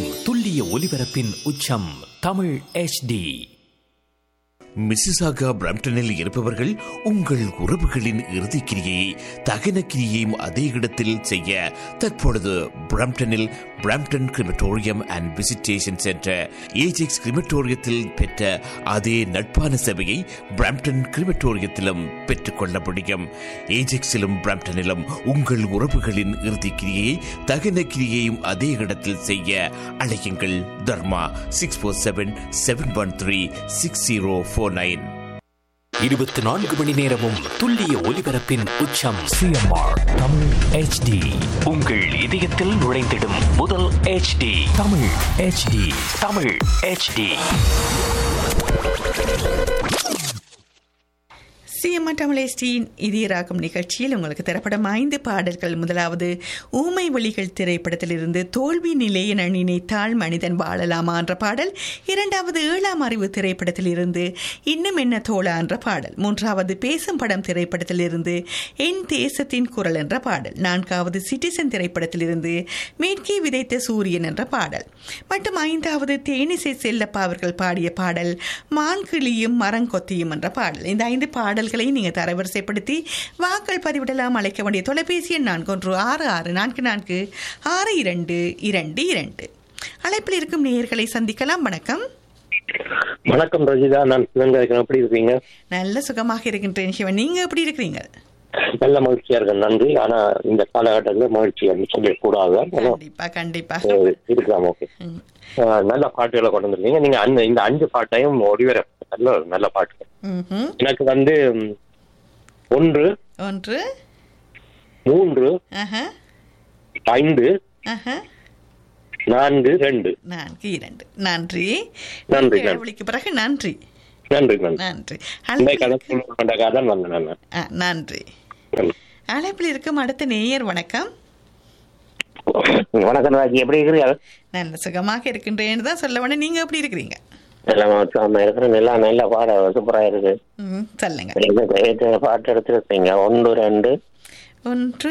துல்லிய ஒலிபரப்பின் உச்சம் தமிழ் HD மிசிசாகா பிரம்டனில் இருப்பவர்கள் உங்கள் உறவுகளின் இறுதிக்கிரியை தகன கிரியையும் அதே இடத்தில் செய்ய தற்பொழுது பிரம்டனில் Brampton crematorium and visitation centre Ajax கிரிமட்டோரியத்தில் பெற்ற அதே நட்பான சேவையை பிரம்டன் கிரிமட்டோரியத்திலும் பெற்றுக்கொள்ள முடியும் ஏஜெக்ஸிலும் பிரம்டனிலும் உங்கள் உறவுகளின் இறுதிக்கிரியை தகன கிரியையும் அதே இடத்தில் செய்ய அழையுங்கள் Dharma six four seven seven one three six zero four nine இருபத்தி நான்கு மணி நேரமும் துல்லிய ஒலிபரப்பின் உச்சம் சிஎம்ஆர் தமிழ் HD உங்கள் இதயத்தில் நுழைந்திடும் முதல் HD Tamil HD Tamil HD சிஎம்ஆ தமிழேஸ்டியின் இதயராகும் நிகழ்ச்சியில் உங்களுக்கு தரப்படும் ஐந்து பாடல்கள் முதலாவது ஊமை ஒளிகள் திரைப்படத்திலிருந்து தோல்வி நிலைய நினைத்தால் மனிதன் வாழலாமா என்ற பாடல் இரண்டாவது ஏழாம் அறிவு திரைப்படத்திலிருந்து இன்னும் என்ன தோழா என்ற பாடல் மூன்றாவது பேசும் படம் திரைப்படத்திலிருந்து என் தேசத்தின் குரல் என்ற பாடல் நான்காவது சிட்டிசன் திரைப்படத்திலிருந்து மேற்கே விதைத்த சூரியன் என்ற பாடல் மற்றும் ஐந்தாவது தேனிசை செல்லப்பா அவர்கள் பாடிய பாடல் மான்கிளியும் மரங்கொத்தியும் என்ற பாடல் இந்த ஐந்து பாடல்களை நீங்கள் தரவரிசைப்படுத்தி வாக்கள் பதிவிடலாம் அழைக்க வேண்டிய தொலைபேசி எண் நான்கு ஒன்று ஆறு ஆறு நான்கு நான்கு ஆறு இரண்டு இரண்டு இரண்டு அழைப்பில் இருக்கும் நேயர்களை சந்திக்கலாம் வணக்கம் வணக்கம் ரஜிதா நான் சிவன் எப்படி இருக்கீங்க நல்ல சுகமாக இருக்கின்றேன் சிவன் நீங்க எப்படி இருக்கிறீங்க நல்ல மகிழ்ச்சியா இருக்கேன் நன்றி ஆனா இந்த காலகட்டத்தில் மகிழ்ச்சி அப்படின்னு சொல்லக்கூடாது ஆனா, கண்டிப்பா கண்டிப்பா அஹ், இருக்கலாம் ஓகே ம். அஹ், நல்ல பாட்டுகளை கொண்டு வந்திருக்கீங்க நீங்க அந்த இந்த அஞ்சு பாட்டையும் ஒளிவர நல்ல நல்ல பாட்டு ம்ஹும். எனக்கு வந்து ம், ஒன்று ஒன்று மூன்று ஆஹா, ஐந்து ஆஹா, நான்கு ரெண்டு நான்கு இரண்டு நன்றி நன்றி, இந்த நன்றி. இடைவெளிக்கு பிறகு நன்றி நன்றி நன்றி நன்றி இந்த கதை அழைப்பில் கொண்டக்காக தான் வந்தேன் நான் ஆ, நன்றி நன்றி. அழைப்பில் இருக்கும் அடுத்த நேயர் வணக்கம் வணக்கம் ராஜி எப்படி இருக்கிறீங்க நல்ல சுகமாக இருக்கின்றேன்னு தான் சொல்ல வேணும் நீங்க எப்படி இருக்கிறீங்க நல்லா இருக்கிறேன் நல்லா நல்ல பாட சூப்பரா இருக்கு ம் சொல்லுங்க பாட்டு எடுத்துருக்கீங்க ஒன்று ரெண்டு ஒன்று